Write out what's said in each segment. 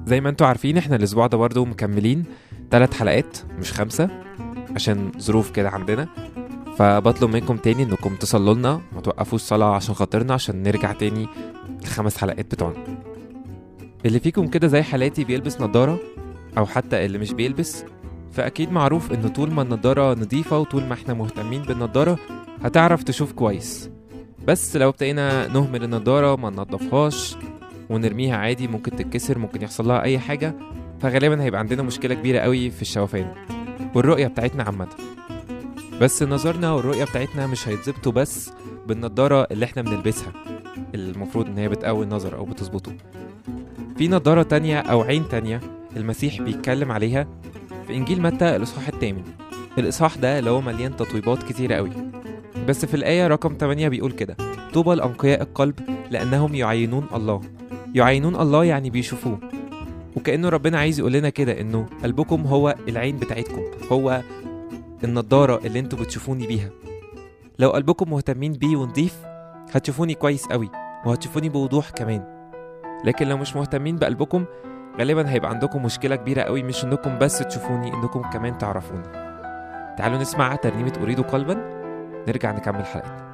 زي ما انتوا عارفين احنا الاسبوع ده برضه مكملين ثلاث حلقات مش خمسة عشان ظروف كده عندنا فبطلب منكم تاني انكم تصلوا لنا ما توقفوش صلاة عشان خاطرنا عشان نرجع تاني الخمس حلقات بتوعنا اللي فيكم كده زي حالاتي بيلبس نظارة او حتى اللي مش بيلبس فاكيد معروف ان طول ما النضارة نظيفة وطول ما احنا مهتمين بالنضارة هتعرف تشوف كويس بس لو ابتدينا نهمل النضارة ما ننضفهاش ونرميها عادي ممكن تتكسر ممكن يحصل لها اي حاجة فغالبا هيبقى عندنا مشكلة كبيرة قوي في الشوفان والرؤية بتاعتنا عامة بس نظرنا والرؤية بتاعتنا مش هيتظبطوا بس بالنضارة اللي احنا بنلبسها المفروض ان هي بتقوي النظر او بتظبطه في نضارة تانية او عين تانية المسيح بيتكلم عليها في انجيل متى الاصحاح الثامن الاصحاح ده اللي هو مليان تطويبات كتيرة قوي بس في الآية رقم 8 بيقول كده طوبى لأنقياء القلب لأنهم يعينون الله يعينون الله يعني بيشوفوه وكأنه ربنا عايز يقول لنا كده إنه قلبكم هو العين بتاعتكم هو النضارة اللي انتوا بتشوفوني بيها لو قلبكم مهتمين بيه ونضيف هتشوفوني كويس قوي وهتشوفوني بوضوح كمان لكن لو مش مهتمين بقلبكم غالبا هيبقى عندكم مشكلة كبيرة قوي مش انكم بس تشوفوني انكم كمان تعرفوني تعالوا نسمع ترنيمة أريد قلبا نرجع نكمل حلقتنا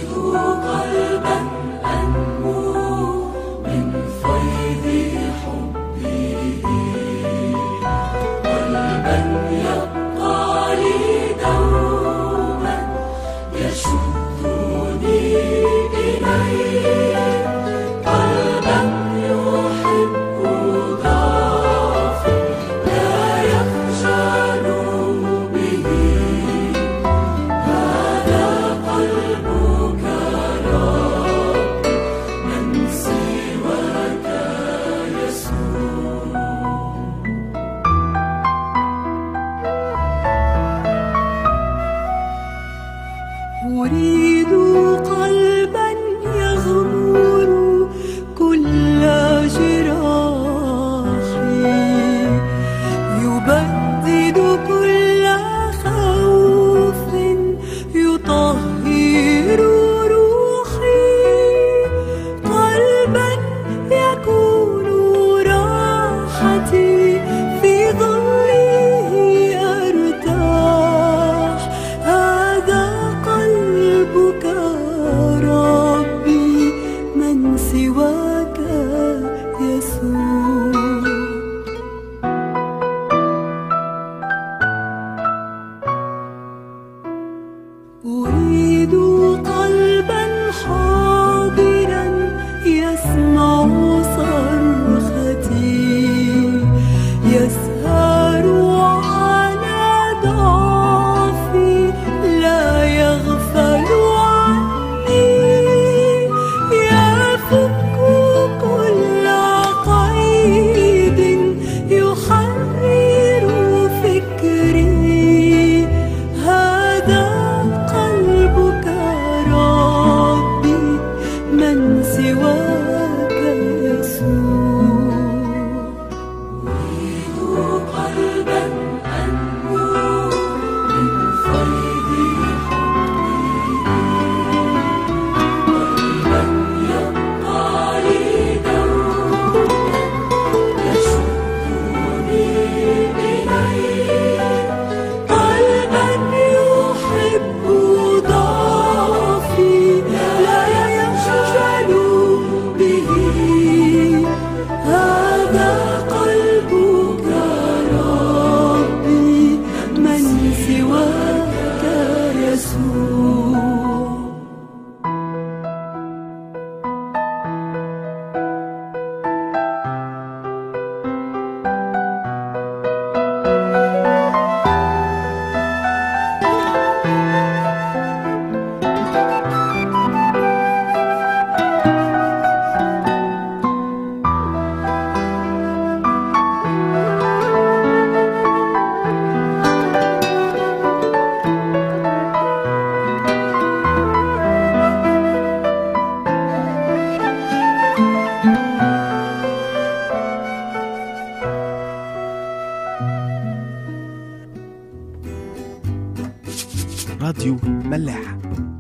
قلبا أنمو من فيض حب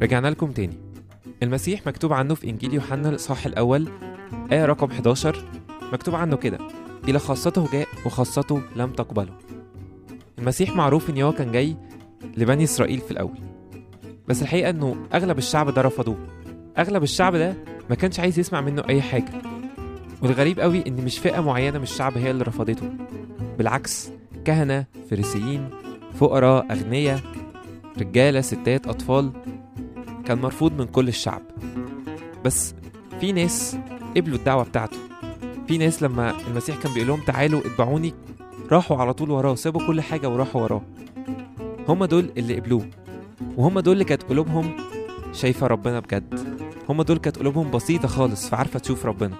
رجعنا لكم تاني المسيح مكتوب عنه في إنجيل يوحنا الإصحاح الأول آية رقم 11 مكتوب عنه كده إلى خاصته جاء وخاصته لم تقبله المسيح معروف إن هو كان جاي لبني إسرائيل في الأول بس الحقيقة إنه أغلب الشعب ده رفضوه أغلب الشعب ده ما كانش عايز يسمع منه أي حاجة والغريب قوي إن مش فئة معينة من الشعب هي اللي رفضته بالعكس كهنة فريسيين فقراء أغنياء رجالة ستات أطفال كان مرفوض من كل الشعب بس في ناس قبلوا الدعوة بتاعته في ناس لما المسيح كان بيقول لهم تعالوا اتبعوني راحوا على طول وراه سابوا كل حاجة وراحوا وراه هم دول اللي قبلوه وهم دول اللي كانت قلوبهم شايفة ربنا بجد هم دول كانت قلوبهم بسيطة خالص فعارفة تشوف ربنا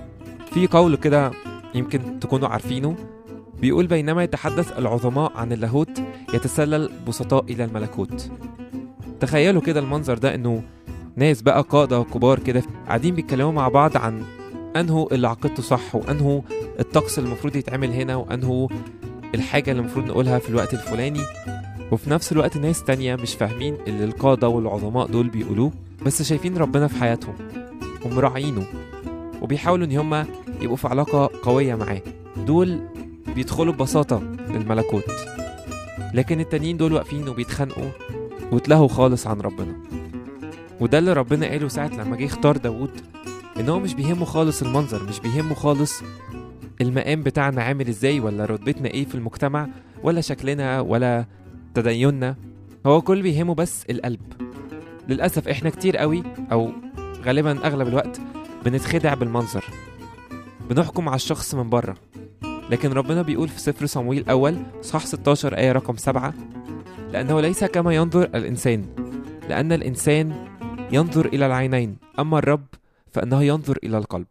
في قول كده يمكن تكونوا عارفينه بيقول بينما يتحدث العظماء عن اللاهوت يتسلل بسطاء إلى الملكوت تخيلوا كده المنظر ده إنه ناس بقى قادة كبار كده قاعدين بيتكلموا مع بعض عن أنهو اللي عقيدته صح وأنهو الطقس اللي المفروض يتعمل هنا وأنهو الحاجة اللي المفروض نقولها في الوقت الفلاني وفي نفس الوقت ناس تانية مش فاهمين اللي القادة والعظماء دول بيقولوه بس شايفين ربنا في حياتهم ومراعينه وبيحاولوا إن هما يبقوا في علاقة قوية معاه دول بيدخلوا ببساطة للملكوت لكن التانيين دول واقفين وبيتخانقوا واتلهوا خالص عن ربنا وده اللي ربنا قاله ساعة لما جه اختار داوود ان هو مش بيهمه خالص المنظر مش بيهمه خالص المقام بتاعنا عامل ازاي ولا رتبتنا ايه في المجتمع ولا شكلنا ولا تديننا هو كل بيهمه بس القلب للأسف احنا كتير قوي او غالبا اغلب الوقت بنتخدع بالمنظر بنحكم على الشخص من بره لكن ربنا بيقول في سفر صمويل الأول صح 16 آية رقم 7 لأنه ليس كما ينظر الإنسان لأن الإنسان ينظر إلى العينين أما الرب فإنه ينظر إلى القلب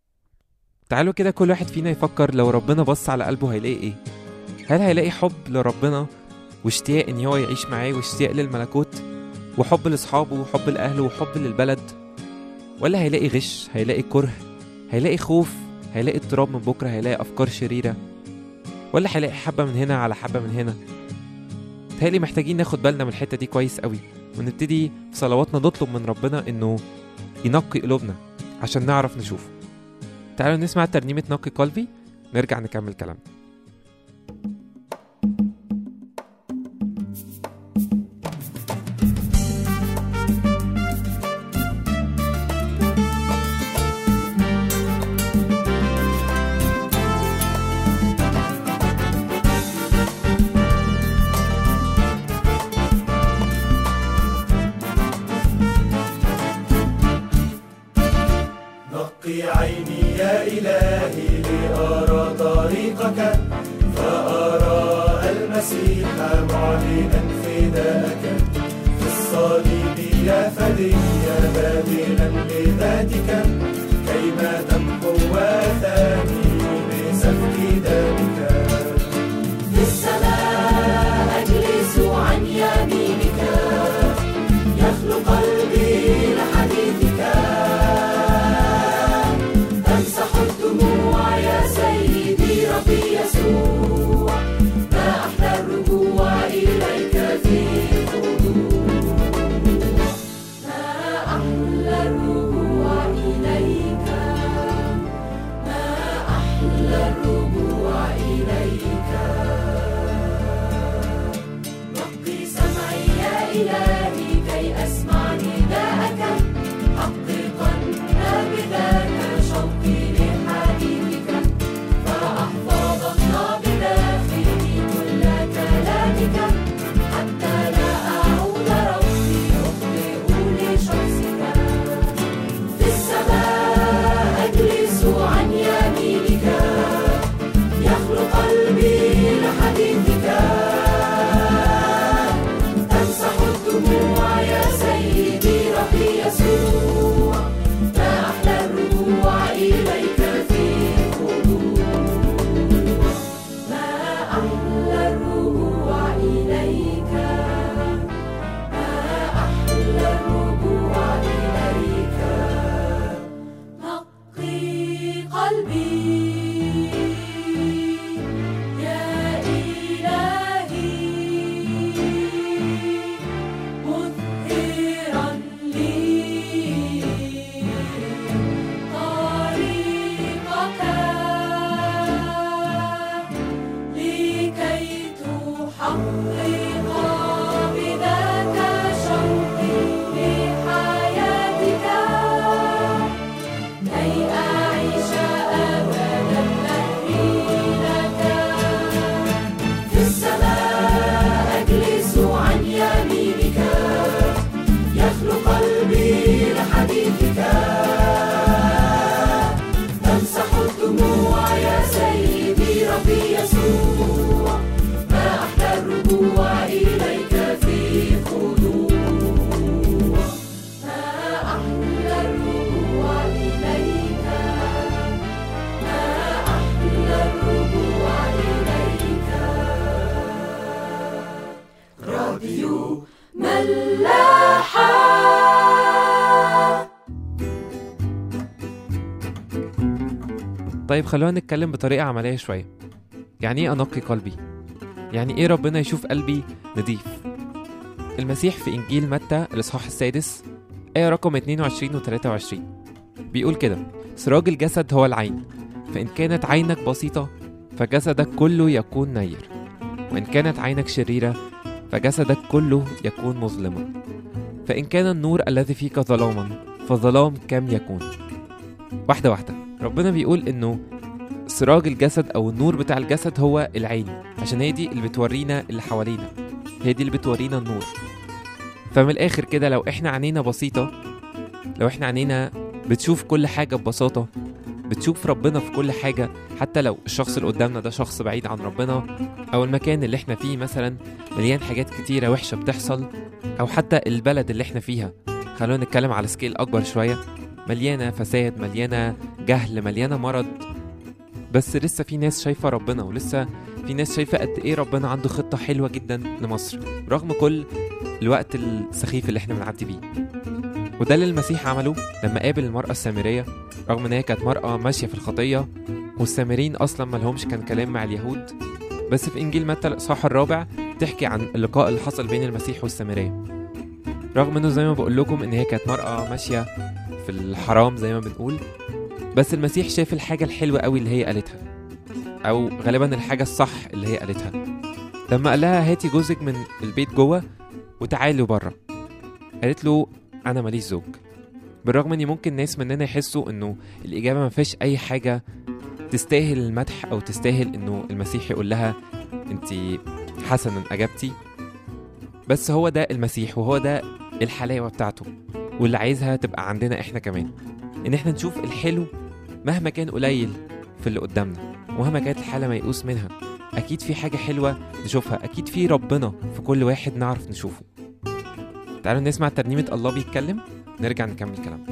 تعالوا كده كل واحد فينا يفكر لو ربنا بص على قلبه هيلاقي إيه هل هيلاقي حب لربنا واشتياق إن هو يعيش معاه واشتياق للملكوت وحب لأصحابه وحب لأهله وحب للبلد ولا هيلاقي غش هيلاقي كره هيلاقي خوف هيلاقي اضطراب من بكره هيلاقي افكار شريره ولا هيلاقي حبه من هنا على حبه من هنا تهيألي محتاجين ناخد بالنا من الحته دي كويس قوي ونبتدي في صلواتنا نطلب من ربنا انه ينقي قلوبنا عشان نعرف نشوفه تعالوا نسمع ترنيمة نقي قلبي نرجع نكمل كلامنا نقي عيني يا إلهي لأرى طريقك فأرى المسيح معلنا فداءك في الصليب يا فدي باذلا لذاتك كيما تمحو وثاني بسفك دمك في السماء أجلس عن يمينك يخلو قلبي لحديثك تمسح الدموع يا سيدي ربي يسوع ما أحلى الرجوع إليك في خضوع ما أحلى الرجوع إليك ما أحلى الرجوع إليك نقي سمعي يا إلهي كي أسمع نداءك حققا بذاك شوقي لحديثك فأحفظ النابضة في كل كلامك حتى لا أعود ربي أخطئ لشخصك في السماء أجلس عن يمينك يخلو قلبي لحديثك تمسح الدموع طيب خلونا نتكلم بطريقة عملية شوية يعني ايه انقي قلبي يعني ايه ربنا يشوف قلبي نضيف المسيح في انجيل متى الاصحاح السادس آية رقم 22 و 23 بيقول كده سراج الجسد هو العين فإن كانت عينك بسيطة فجسدك كله يكون نير وإن كانت عينك شريرة فجسدك كله يكون مظلما فإن كان النور الذي فيك ظلاما فظلام كم يكون واحدة واحدة ربنا بيقول إنه سراج الجسد أو النور بتاع الجسد هو العين عشان هي دي اللي بتورينا اللي حوالينا هي دي اللي بتورينا النور فمن الآخر كده لو إحنا عينينا بسيطة لو إحنا عينينا بتشوف كل حاجة ببساطة بتشوف ربنا في كل حاجة حتى لو الشخص اللي قدامنا ده شخص بعيد عن ربنا أو المكان اللي احنا فيه مثلا مليان حاجات كتيرة وحشة بتحصل أو حتى البلد اللي احنا فيها خلونا نتكلم على سكيل أكبر شوية مليانة فساد مليانة جهل مليانة مرض بس لسه في ناس شايفة ربنا ولسه في ناس شايفة قد إيه ربنا عنده خطة حلوة جدا لمصر رغم كل الوقت السخيف اللي احنا بنعدي بيه وده اللي المسيح عمله لما قابل المرأة السامرية رغم ان هي كانت مرأة ماشية في الخطية والسامريين اصلا ملهمش كان كلام مع اليهود بس في انجيل متى الاصحاح الرابع تحكي عن اللقاء اللي حصل بين المسيح والسامرية رغم انه زي ما بقول لكم ان هي كانت مرأة ماشية في الحرام زي ما بنقول بس المسيح شاف الحاجة الحلوة قوي اللي هي قالتها او غالبا الحاجة الصح اللي هي قالتها لما قال لها هاتي جوزك من البيت جوه وتعالوا بره قالت له انا ماليش زوج بالرغم ان ممكن ناس مننا يحسوا انه الاجابه ما فيهاش اي حاجه تستاهل المدح او تستاهل انه المسيح يقول لها انت حسنا اجبتي بس هو ده المسيح وهو ده الحلاوه بتاعته واللي عايزها تبقى عندنا احنا كمان ان احنا نشوف الحلو مهما كان قليل في اللي قدامنا ومهما كانت الحاله ميؤوس منها اكيد في حاجه حلوه نشوفها اكيد في ربنا في كل واحد نعرف نشوفه تعالوا نسمع ترنيمه الله بيتكلم نرجع نكمل كلامنا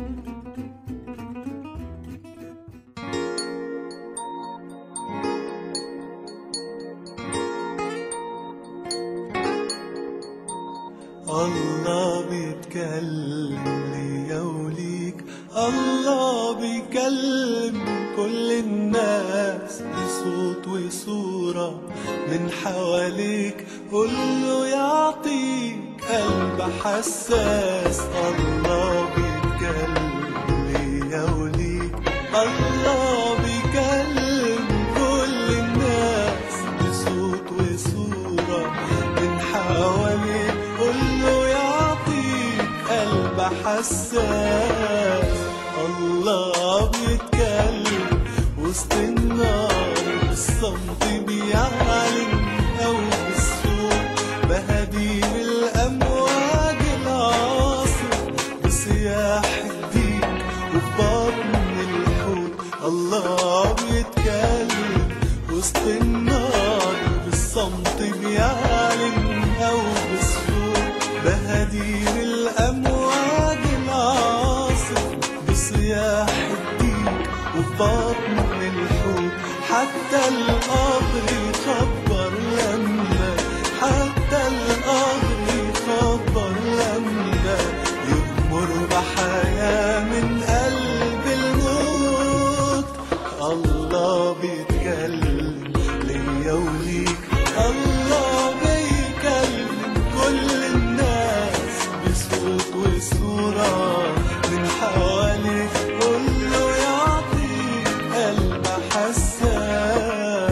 الله بيتكلم ليا وليك الله بيكلم كل الناس بصوت وصورة من حواليك قوله يعطيك قلب حساس الله بيتكلم ليا وليك الله بيكلم كل الناس بصوت وصورة من حواليك قوله يعطيك قلب حساس الله بيتكلم وسط النار بالصمت بيعلن أو بالصوت بهدير الأمواج العاصف بصياح الديك وفي بطن الحوت الله بيتكلم وسط النار بالصمت بيعلن أو بالصوت بهدير الأمواج العاصف بصياح الديك وفي بطن الحوت حتى القبر يخبر لما حتى القبر يخبر لما يغمر بحياة من قلب الموت الله بيتكلم ليا وليك الله بيكلم كل الناس بصوت وصورة من حواليك كله يعطيك قلب حساس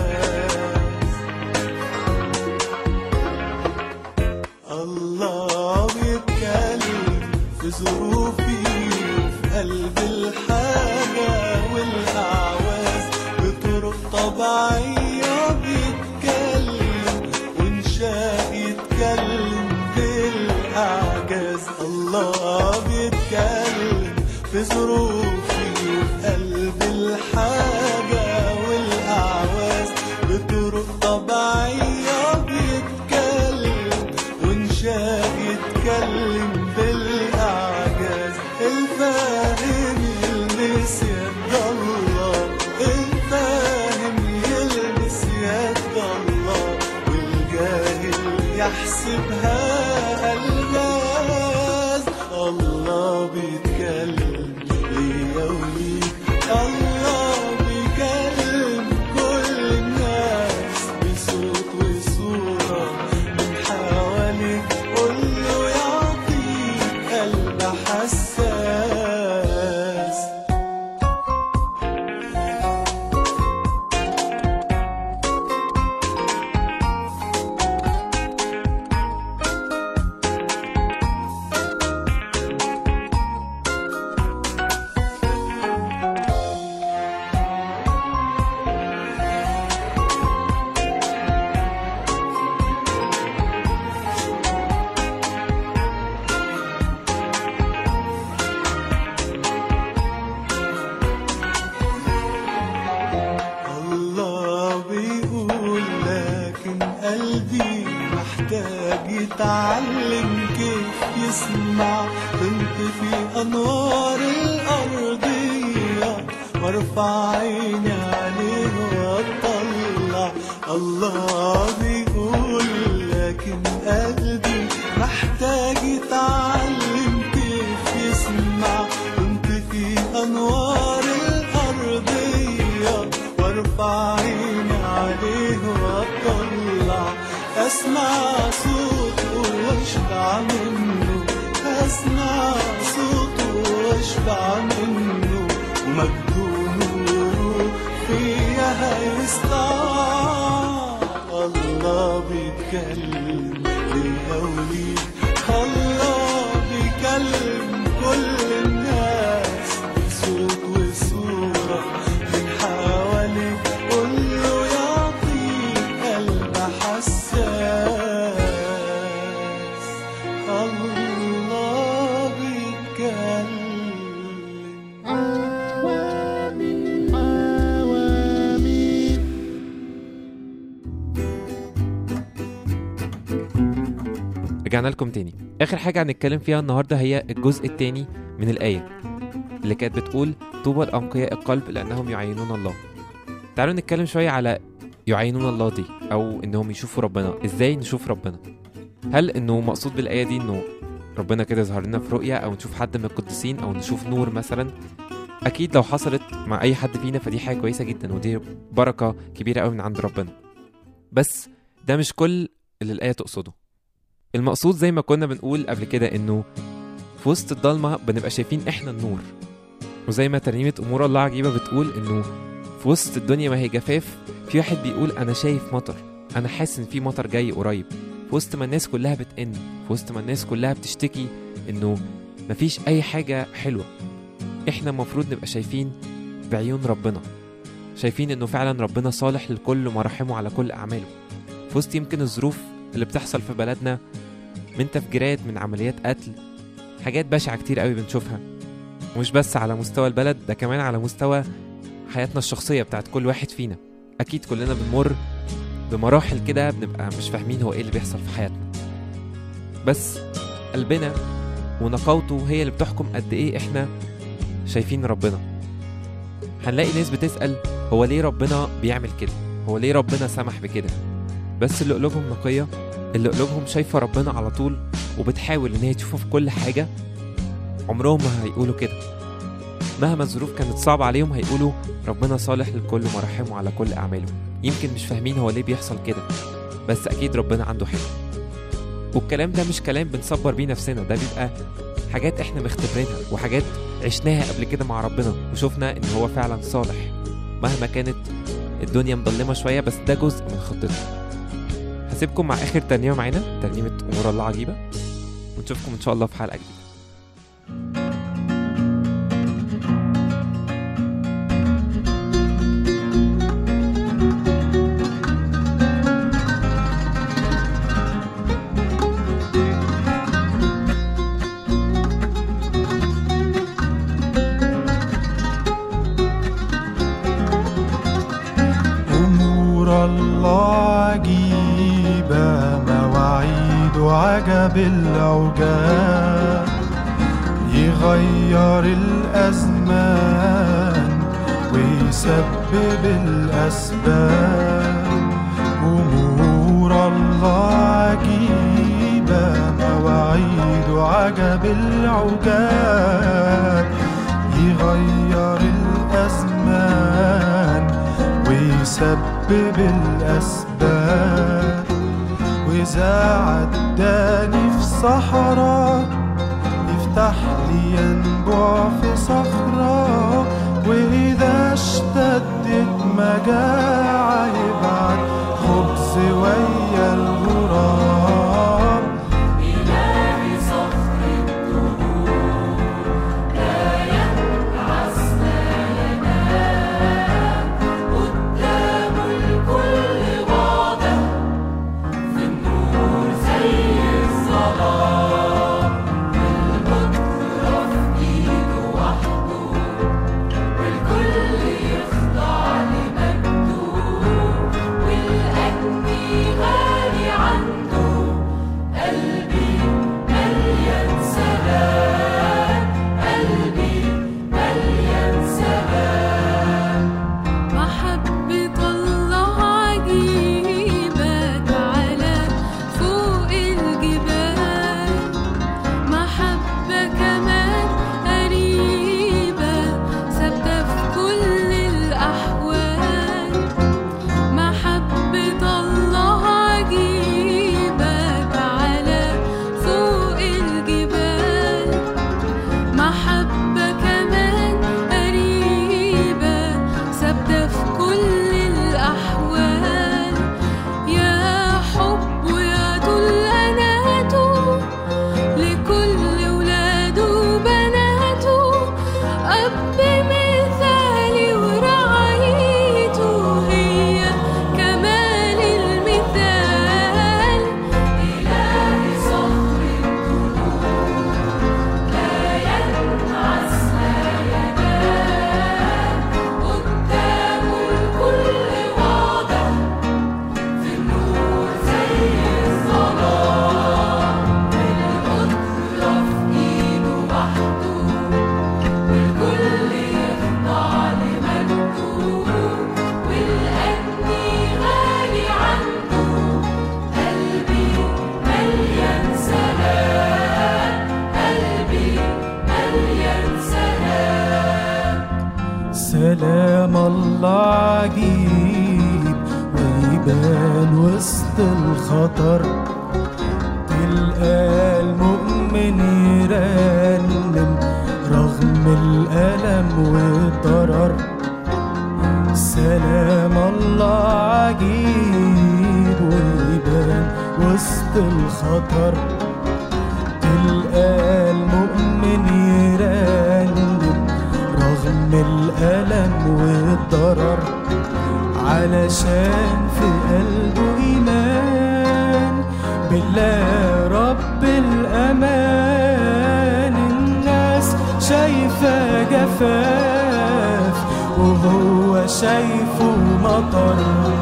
الله بيتكلم في ظروفي وفي قلب الحاجة والأعواز بطرق طبيعية بيتكلم وإن شاء يتكلم بالأعجاز الله بيتكلم في ظروفي وفي قلب الحاجة والأعواز بطرق طبيعية بيتكلم وإن شاء يتكلم بالأعجاز الفاهم يلمس يد الله الفاهم يلمس يد الله والجاهل يحسبها ألغاز الله بيتكلم ليا وليك الله بيكلم يتعلم كيف يسمع تنطفي أنوار الأرضية وارفع عيني عليه واطلع الله بيقول لكن قلبي محتاج يتعلم كيف يسمع تنطفي أنوار الأرضية وارفع عيني عليه واطلع اسمع صوته واشبع منه اسمع صوته واشبع منه ومجده نوره فيا هيسطع الله بيتكلم ليا وليك الله بيكلم كل الناس بصوت وصورة من حواليك قول له يعطيك قلب حساس الله بيتكلم رجعنا لكم تاني اخر حاجه هنتكلم فيها النهارده هي الجزء التاني من الايه اللي كانت بتقول طوبى الانقياء القلب لانهم يعينون الله تعالوا نتكلم شويه على يعينون الله دي او انهم يشوفوا ربنا ازاي نشوف ربنا هل انه مقصود بالايه دي انه ربنا كده يظهر لنا في رؤيه او نشوف حد من القديسين او نشوف نور مثلا اكيد لو حصلت مع اي حد فينا فدي حاجه كويسه جدا ودي بركه كبيره قوي من عند ربنا بس ده مش كل اللي الايه تقصده المقصود زي ما كنا بنقول قبل كده انه في وسط الضلمه بنبقى شايفين احنا النور وزي ما ترنيمه امور الله عجيبه بتقول انه في وسط الدنيا ما هي جفاف في واحد بيقول انا شايف مطر انا حاسس ان في مطر جاي قريب في وسط ما الناس كلها بتئن في وسط ما الناس كلها بتشتكي انه مفيش اي حاجه حلوه احنا المفروض نبقى شايفين بعيون ربنا شايفين انه فعلا ربنا صالح لكل مراحمه على كل اعماله في وسط يمكن الظروف اللي بتحصل في بلدنا من تفجيرات من عمليات قتل حاجات بشعة كتير قوي بنشوفها ومش بس على مستوى البلد ده كمان على مستوى حياتنا الشخصية بتاعت كل واحد فينا أكيد كلنا بنمر بمراحل كده بنبقى مش فاهمين هو إيه اللي بيحصل في حياتنا بس قلبنا ونقاوته هي اللي بتحكم قد إيه إحنا شايفين ربنا هنلاقي ناس بتسأل هو ليه ربنا بيعمل كده هو ليه ربنا سمح بكده بس اللي قلوبهم نقية اللي قلوبهم شايفة ربنا على طول وبتحاول إن هي تشوفه في كل حاجة عمرهم ما هيقولوا كده مهما الظروف كانت صعبة عليهم هيقولوا ربنا صالح لكل مراحمه على كل أعماله يمكن مش فاهمين هو ليه بيحصل كده بس أكيد ربنا عنده حكمة والكلام ده مش كلام بنصبر بيه نفسنا ده بيبقى حاجات احنا مختبرينها وحاجات عشناها قبل كده مع ربنا وشفنا ان هو فعلا صالح مهما كانت الدنيا مظلمة شوية بس ده جزء من خطته هسيبكم مع اخر ترنيمه معانا ترنيمه امور الله عجيبه ونشوفكم ان شاء الله في حلقه جديده أمور الله عجيبة مواعيد عجب العجاب يغير الأزمان ويسبب الأسباب أمور الله عجيبة مواعيد عجب العجاب يغير الأزمان ويسبب الأسباب وإذا عداني في صحراء يفتح لي ينبع في صخرة وإذا اشتدت مجاعة يبعت خبز ويا الغراب إلهي صخر الدهور لا ينعس لا ينام قدام الكل واضح في النور زي الظلام المطرة في إيده وحده والكل يخضع لمجده والأجنحة سلام الله عجيب ويبان وسط الخطر تلقى المؤمن يرنم رغم الألم والضرر سلام الله عجيب ويبان وسط الخطر تلقى المؤمن يرنم رغم الألم والضرر علشان في قلبه إيمان بالله رب الأمان الناس شايفة جفاف وهو شايفه مطر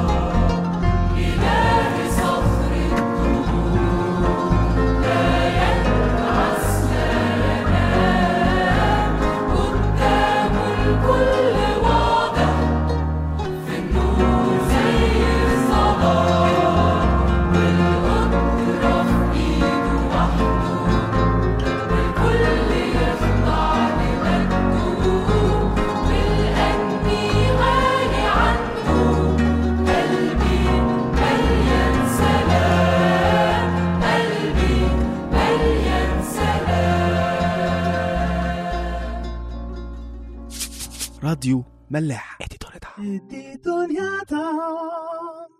إله صخر الدهور لا ينعس لا ينام قدامه الكل واضح في النور زي الصلاة والقدرة في إيده وحده والكل يخضع لمجده والأني غالي عنده قلبي مليان سلام قلبي مليان سلام راديو ملاح دي دنيا تعب